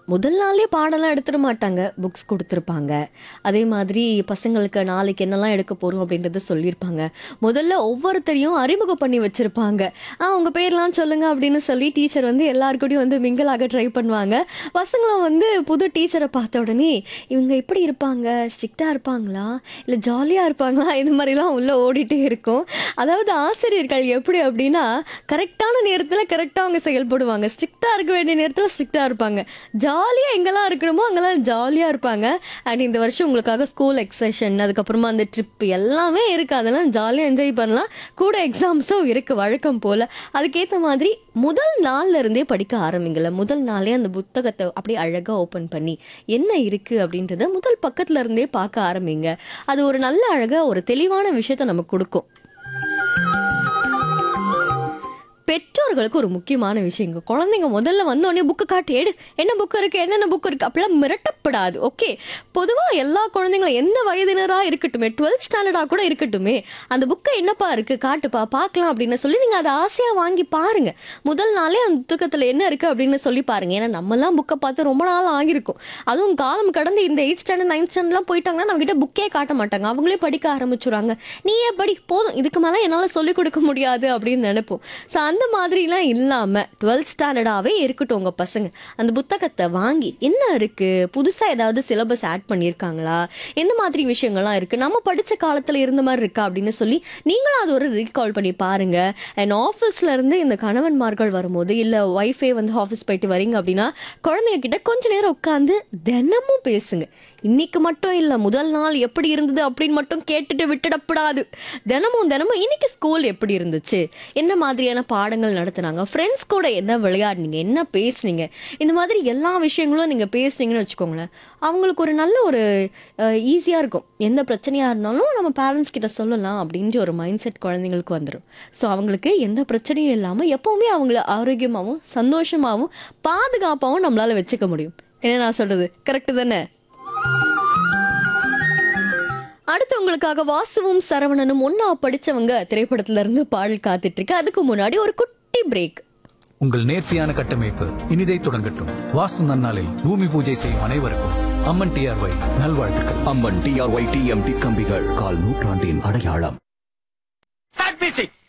முதல் நாளே பாடம்லாம் எடுத்துட மாட்டாங்க புக்ஸ் கொடுத்துருப்பாங்க அதே மாதிரி பசங்களுக்கு நாளைக்கு என்னெல்லாம் எடுக்க போகிறோம் அப்படின்றத சொல்லியிருப்பாங்க முதல்ல ஒவ்வொருத்தரையும் அறிமுகம் பண்ணி வச்சுருப்பாங்க ஆ உங்கள் பேர்லாம் சொல்லுங்க அப்படின்னு சொல்லி டீச்சர் வந்து எல்லாருக்கூடயும் வந்து மிங்கிளாக ட்ரை பண்ணுவாங்க பசங்களும் வந்து புது டீச்சரை பார்த்த உடனே இவங்க எப்படி இருப்பாங்க ஸ்ட்ரிக்டாக இருப்பாங்களா இல்லை ஜாலியாக இருப்பாங்களா இது மாதிரிலாம் உள்ளே ஓடிட்டே இருக்கும் அதாவது ஆசிரியர்கள் எப்படி அப்படின்னா கரெக்டான நேரத்தில் கரெக்டாக அவங்க செயல்படுவாங்க ஸ்ட்ரிக்டாக இருக்க வேண்டிய நேரத்தில் ஸ்ட்ரிக்டாக இருப்பாங்க ஜாலியாக எங்கெல்லாம் இருக்கணுமோ அங்கெல்லாம் ஜாலியாக இருப்பாங்க அண்ட் இந்த வருஷம் உங்களுக்காக ஸ்கூல் எக்ஸஷன் அதுக்கப்புறமா அந்த ட்ரிப் எல்லாமே இருக்குது அதெல்லாம் ஜாலியாக என்ஜாய் பண்ணலாம் கூட எக்ஸாம்ஸும் இருக்குது வழக்கம் போல் அதுக்கேற்ற மாதிரி முதல் நாள்ல இருந்தே படிக்க ஆரம்பிங்கல முதல் நாளே அந்த புத்தகத்தை அப்படியே அழகாக ஓப்பன் பண்ணி என்ன இருக்குது அப்படின்றத முதல் பக்கத்துல இருந்தே பார்க்க ஆரம்பிங்க அது ஒரு நல்ல அழகாக ஒரு தெளிவான விஷயத்தை நமக்கு கொடுக்கும் பெற்றோர்களுக்கு ஒரு முக்கியமான விஷயங்க குழந்தைங்க முதல்ல வந்த உடனே புக்கு காட்டி எடு என்ன புக்கு இருக்கு என்னென்ன புக்கு இருக்கு அப்படிலாம் மிரட்டப்படாது ஓகே பொதுவாக எல்லா குழந்தைங்களும் எந்த வயதினராக இருக்கட்டுமே டுவெல்த் ஸ்டாண்டர்டாக கூட இருக்கட்டுமே அந்த புக்கை என்னப்பா இருக்கு காட்டுப்பா பார்க்கலாம் அப்படின்னு சொல்லி நீங்கள் அதை ஆசையாக வாங்கி பாருங்க முதல் நாளே அந்த புத்தகத்தில் என்ன இருக்கு அப்படின்னு சொல்லி பாருங்க ஏன்னா நம்மலாம் புக்கை பார்த்து ரொம்ப நாள் ஆகிருக்கும் அதுவும் காலம் கடந்து இந்த எயிட் ஸ்டாண்டர்ட் நைன்த் ஸ்டாண்டர்ட்லாம் போயிட்டாங்கன்னா நம்ம கிட்ட புக்கே காட்ட மாட்டாங்க அவங்களே படிக்க ஆரம்பிச்சுறாங்க நீயே படி போதும் இதுக்கு மேலே என்னால் சொல்லிக் கொடுக்க முடியாது அப்படின்னு நினைப்போம் ஸோ அந்த மாதிரிலாம் இல்லாமல் டுவெல்த் ஸ்டாண்டர்டாகவே இருக்கட்டும் உங்கள் பசங்க அந்த புத்தகத்தை வாங்கி என்ன இருக்குது புதுசாக ஏதாவது சிலபஸ் ஆட் பண்ணியிருக்காங்களா எந்த மாதிரி விஷயங்கள்லாம் இருக்குது நம்ம படித்த காலத்தில் இருந்த மாதிரி இருக்கா அப்படின்னு சொல்லி நீங்களும் அது ஒரு ரீகால் பண்ணி பாருங்க அண்ட் ஆஃபீஸ்ல இருந்து இந்த கணவன்மார்கள் வரும்போது இல்லை ஒய்ஃபே வந்து ஆஃபீஸ் போயிட்டு வரீங்க அப்படின்னா குழந்தைங்க கிட்ட கொஞ்ச நேரம் உட்காந்து தினமும் பேசுங்க இன்னைக்கு மட்டும் இல்லை முதல் நாள் எப்படி இருந்தது அப்படின்னு மட்டும் கேட்டுட்டு விட்டுடப்படாது தினமும் தினமும் இன்னைக்கு ஸ்கூல் எப்படி இருந்துச்சு என்ன மாதிரியான பாடங்கள் நடத்துனாங்க ஃப்ரெண்ட்ஸ் கூட என்ன விளையாடுனீங்க என்ன பேசுனீங்க இந்த மாதிரி எல்லா விஷயங்களும் நீங்கள் பேசுனீங்கன்னு வச்சுக்கோங்களேன் அவங்களுக்கு ஒரு நல்ல ஒரு ஈஸியாக இருக்கும் எந்த பிரச்சனையாக இருந்தாலும் நம்ம பேரண்ட்ஸ் கிட்ட சொல்லலாம் அப்படின்ற ஒரு மைண்ட் செட் குழந்தைங்களுக்கு வந்துடும் ஸோ அவங்களுக்கு எந்த பிரச்சனையும் இல்லாமல் எப்போவுமே அவங்கள ஆரோக்கியமாகவும் சந்தோஷமாகவும் பாதுகாப்பாகவும் நம்மளால வச்சுக்க முடியும் என்ன நான் சொல்றது கரெக்டு தானே அடுத்து உங்களுக்காக வாசுவும் சரவணனும் ஒன்னா படிச்சவங்க திரைப்படத்துல இருந்து பாடல் காத்துட்டு இருக்கு அதுக்கு முன்னாடி ஒரு குட்டி பிரேக் உங்கள் நேர்த்தியான கட்டமைப்பு இனிதை தொடங்கட்டும் வாஸ்து நன்னாளில் பூமி பூஜை செய்யும் அனைவருக்கும் அம்மன் டிஆர்ஒய் நல்வாழ்த்துக்கள் அம்மன் டிஆர்ஒய் டிஎம்டி கம்பிகள் கால் நூற்றாண்டின் அடையாளம் ஸ்டார்ட் மியூசிக்